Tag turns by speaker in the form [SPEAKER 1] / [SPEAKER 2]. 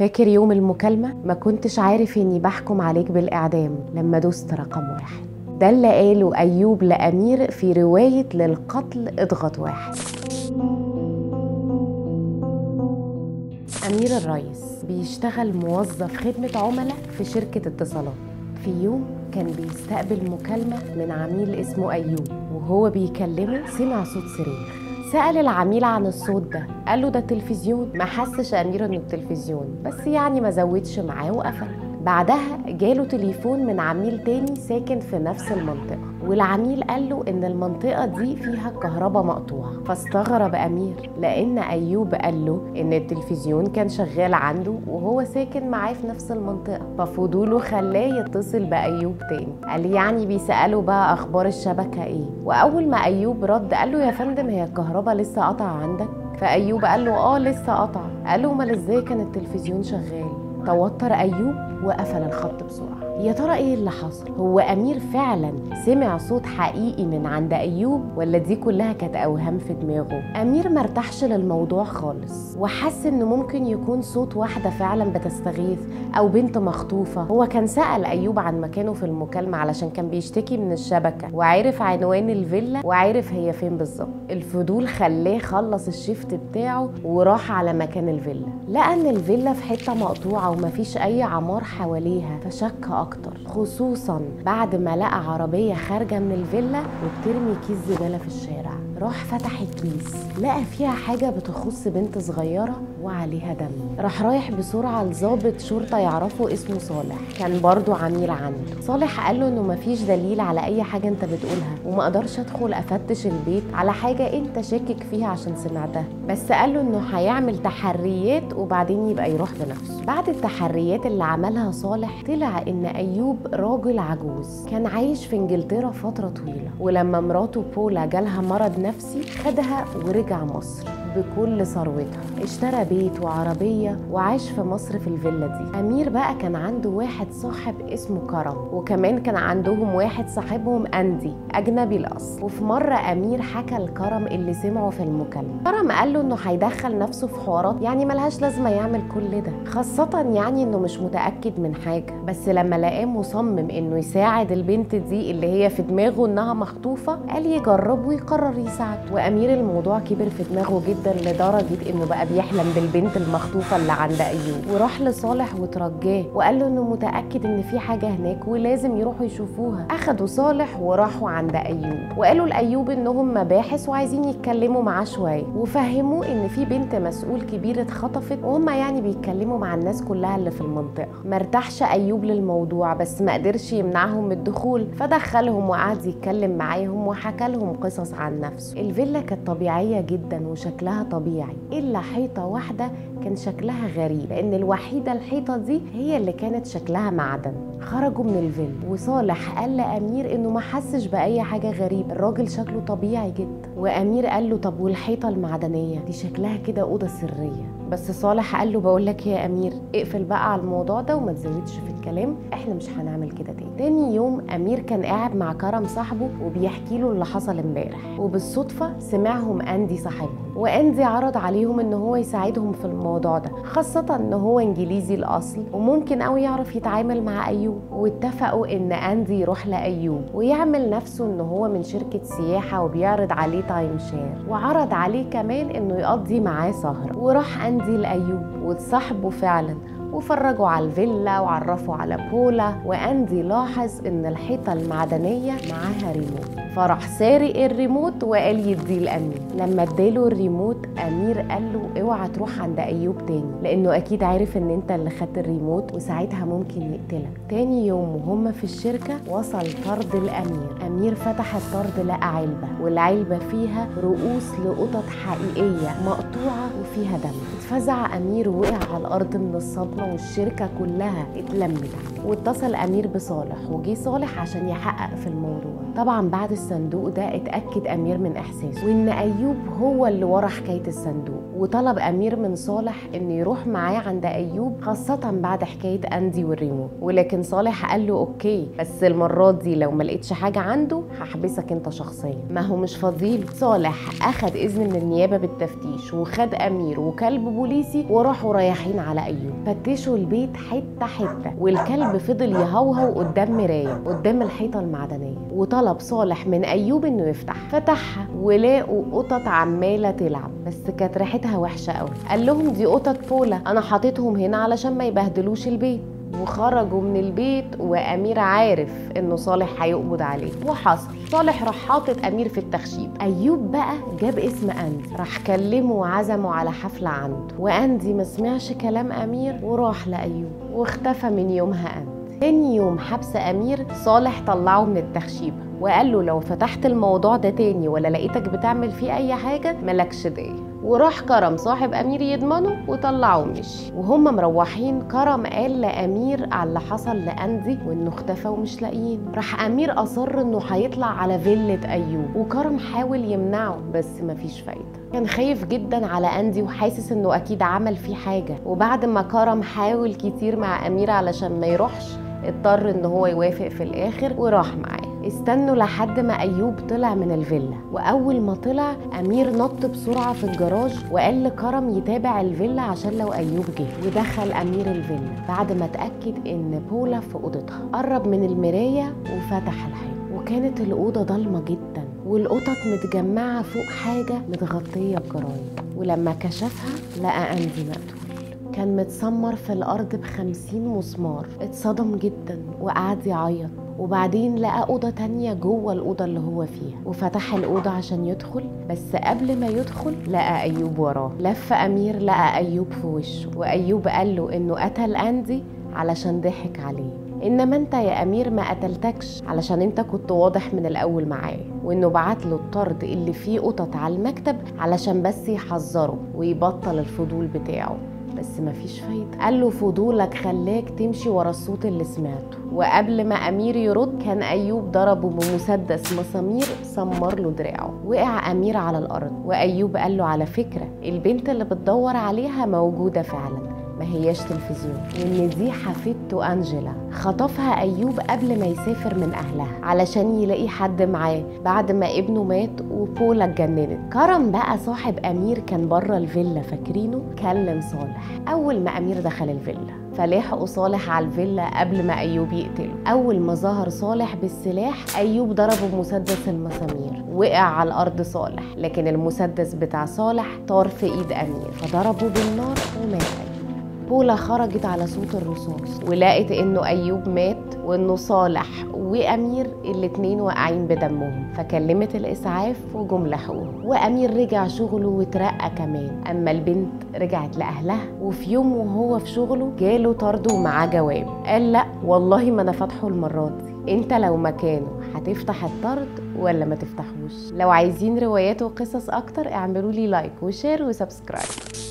[SPEAKER 1] فاكر يوم المكالمة؟ ما كنتش عارف إني بحكم عليك بالإعدام لما دوست رقم واحد ده اللي قاله أيوب لأمير في رواية للقتل اضغط واحد أمير الريس بيشتغل موظف خدمة عملاء في شركة اتصالات في يوم كان بيستقبل مكالمة من عميل اسمه أيوب وهو بيكلمه سمع صوت صريخ سأل العميل عن الصوت ده قال له ده التلفزيون ما حسش أمير إنه التلفزيون بس يعني ما زودش معاه وقفل بعدها جاله تليفون من عميل تاني ساكن في نفس المنطقة والعميل قال له إن المنطقة دي فيها الكهرباء مقطوعة فاستغرب أمير لأن أيوب قال له إن التلفزيون كان شغال عنده وهو ساكن معاه في نفس المنطقة ففضوله خلاه يتصل بأيوب تاني قال يعني بيسأله بقى أخبار الشبكة إيه وأول ما أيوب رد قال له يا فندم هي الكهرباء لسه قطع عندك فأيوب قال له آه لسه قطع قال له أمال إزاي كان التلفزيون شغال توتر أيوب وقفل الخط بسرعة يا ترى ايه اللي حصل هو امير فعلا سمع صوت حقيقي من عند ايوب ولا دي كلها كانت اوهام في دماغه امير مرتاحش للموضوع خالص وحس انه ممكن يكون صوت واحده فعلا بتستغيث او بنت مخطوفه هو كان سال ايوب عن مكانه في المكالمه علشان كان بيشتكي من الشبكه وعرف عنوان الفيلا وعرف هي فين بالظبط الفضول خلاه خلص الشيفت بتاعه وراح على مكان الفيلا لقى ان الفيلا في حته مقطوعه ومفيش اي عمار حواليها فشك اكتر خصوصا بعد ما لقى عربيه خارجه من الفيلا وبترمي كيس زباله في الشارع راح فتح الكيس لقى فيها حاجه بتخص بنت صغيره وعليها دم راح رايح بسرعه لظابط شرطه يعرفه اسمه صالح كان برضو عميل عنده صالح قال له انه مفيش دليل على اي حاجه انت بتقولها وما اقدرش ادخل افتش البيت على حاجه انت شاكك فيها عشان سمعتها بس قال له انه هيعمل تحريات وبعدين يبقى يروح بنفسه بعد التحريات اللي عملها صالح طلع ان ايوب راجل عجوز كان عايش في انجلترا فتره طويله ولما مراته بولا جالها مرض نفسي خدها ورجع مصر بكل ثروتها اشترى بيت وعربية وعاش في مصر في الفيلا دي أمير بقى كان عنده واحد صاحب اسمه كرم وكمان كان عندهم واحد صاحبهم أندي أجنبي الأصل وفي مرة أمير حكى لكرم اللي سمعه في المكالمة كرم قال له إنه هيدخل نفسه في حوارات يعني ملهاش لازمة يعمل كل ده خاصة يعني إنه مش متأكد من حاجة بس لما لقاه مصمم إنه يساعد البنت دي اللي هي في دماغه إنها مخطوفة قال يجرب ويقرر يساعد وأمير الموضوع كبر في دماغه جدا جدا لدرجه انه بقى بيحلم بالبنت المخطوفه اللي عند ايوب وراح لصالح وترجاه وقال له انه متاكد ان في حاجه هناك ولازم يروحوا يشوفوها اخدوا صالح وراحوا عند ايوب وقالوا لايوب انهم مباحث وعايزين يتكلموا معاه شويه وفهموه ان في بنت مسؤول كبير اتخطفت وهم يعني بيتكلموا مع الناس كلها اللي في المنطقه مرتاحش ايوب للموضوع بس ما قدرش يمنعهم من الدخول فدخلهم وقعد يتكلم معاهم وحكى لهم قصص عن نفسه الفيلا كانت طبيعيه جدا وشكلها شكلها طبيعي الا حيطه واحده كان شكلها غريب لان الوحيده الحيطه دي هي اللي كانت شكلها معدن خرجوا من الفيلا وصالح قال لامير انه ما حسش باي حاجه غريبه الراجل شكله طبيعي جدا وامير قال له طب والحيطه المعدنيه دي شكلها كده اوضه سريه بس صالح قال له بقول لك يا امير اقفل بقى على الموضوع ده وما تزودش في الكلام احنا مش هنعمل كده تاني تاني يوم امير كان قاعد مع كرم صاحبه وبيحكي له اللي حصل امبارح وبالصدفه سمعهم اندي صاحبهم واندي عرض عليهم ان هو يساعدهم في الموضوع ده خاصه ان هو انجليزي الاصل وممكن قوي يعرف يتعامل مع ايوب واتفقوا ان اندي يروح لايوب ويعمل نفسه ان هو من شركه سياحه وبيعرض عليه تايم شير وعرض عليه كمان انه يقضي معاه سهره وراح اندي لايوب واتصاحبوا فعلا وفرجوا على الفيلا وعرفوا على بولا واندي لاحظ ان الحيطه المعدنيه معاها ريموت فراح سارق الريموت وقال يديه لامير لما اداله الريموت امير قال له اوعى تروح عند ايوب تاني لانه اكيد عارف ان انت اللي خدت الريموت وساعتها ممكن يقتلك تاني يوم وهم في الشركه وصل طرد الامير امير فتح الطرد لقى علبه والعلبه فيها رؤوس لقطط حقيقيه مقطوعه وفيها دم اتفزع امير ووقع على الارض من الصدمه والشركه كلها اتلمت عليه واتصل امير بصالح وجي صالح عشان يحقق في الموضوع طبعا بعد الصندوق ده اتاكد امير من احساسه وان ايوب هو اللي ورا حكايه الصندوق وطلب امير من صالح انه يروح معاه عند ايوب خاصه بعد حكايه اندي والريموت ولكن صالح قال له اوكي بس المره دي لو ما لقيتش حاجه عنده هحبسك انت شخصيا ما هو مش فضيل صالح اخد اذن من النيابه بالتفتيش وخد امير وكلب بوليسي وراحوا رايحين على ايوب فتشوا البيت حته حته والكلب فضل يهوهو قدام مرايه قدام الحيطه المعدنيه وطلب صالح من ايوب انه يفتح فتحها ولقوا قطط عماله تلعب بس كانت ريحتها وحشه قوي قال لهم دي قطط بولا انا حاططهم هنا علشان ما يبهدلوش البيت وخرجوا من البيت وامير عارف انه صالح هيقبض عليه وحصل صالح راح حاطط امير في التخشيب ايوب بقى جاب اسم اندي راح كلمه وعزمه على حفله عنده واندي ما سمعش كلام امير وراح لايوب واختفى من يومها اندي تاني يوم حبس امير صالح طلعه من التخشيبه وقال له لو فتحت الموضوع ده تاني ولا لقيتك بتعمل فيه اي حاجه ملكش دايه وراح كرم صاحب امير يضمنه وطلعه ومشي وهم مروحين كرم قال لامير على اللي حصل لاندي وانه اختفى ومش لاقيين راح امير اصر انه هيطلع على فيلة ايوب وكرم حاول يمنعه بس مفيش فايده كان خايف جدا على اندي وحاسس انه اكيد عمل فيه حاجه وبعد ما كرم حاول كتير مع امير علشان ما يروحش اضطر ان هو يوافق في الاخر وراح معاه استنوا لحد ما ايوب طلع من الفيلا واول ما طلع امير نط بسرعه في الجراج وقال لكرم يتابع الفيلا عشان لو ايوب جه ودخل امير الفيلا بعد ما اتاكد ان بولا في اوضتها قرب من المرايه وفتح الحيط وكانت الاوضه ضلمه جدا والقطط متجمعه فوق حاجه متغطيه بجرايد ولما كشفها لقى اندي مقتول كان متسمر في الأرض بخمسين مسمار اتصدم جدا وقعد يعيط وبعدين لقى أوضة تانية جوه الأوضة اللي هو فيها وفتح الأوضة عشان يدخل بس قبل ما يدخل لقى أيوب وراه لف أمير لقى أيوب في وشه وأيوب قال له إنه قتل أندي علشان ضحك عليه انما انت يا امير ما قتلتكش علشان انت كنت واضح من الاول معاه وانه بعت له الطرد اللي فيه قطط على المكتب علشان بس يحذره ويبطل الفضول بتاعه بس مفيش فايدة قال له فضولك خلاك تمشي ورا الصوت اللي سمعته وقبل ما أمير يرد كان أيوب ضربه بمسدس مسامير سمر له دراعه وقع أمير على الأرض وأيوب قال له على فكرة البنت اللي بتدور عليها موجودة فعلا ما هياش تلفزيون وان دي حفيدته انجلا خطفها ايوب قبل ما يسافر من اهلها علشان يلاقي حد معاه بعد ما ابنه مات وبولا اتجننت كرم بقى صاحب امير كان بره الفيلا فاكرينه كلم صالح اول ما امير دخل الفيلا فلاحقوا صالح على الفيلا قبل ما ايوب يقتله اول ما ظهر صالح بالسلاح ايوب ضربه بمسدس المسامير وقع على الارض صالح لكن المسدس بتاع صالح طار في ايد امير فضربه بالنار ومات أيوب. بولا خرجت على صوت الرصاص ولقت انه ايوب مات وانه صالح وامير الاتنين واقعين بدمهم فكلمت الاسعاف وجم لحقوه وامير رجع شغله واترقى كمان اما البنت رجعت لاهلها وفي يوم وهو في شغله جاله طرد ومعاه جواب قال لا والله ما انا فاتحه المره دي انت لو مكانه هتفتح الطرد ولا ما تفتحوش لو عايزين روايات وقصص اكتر اعملوا لي لايك وشير وسبسكرايب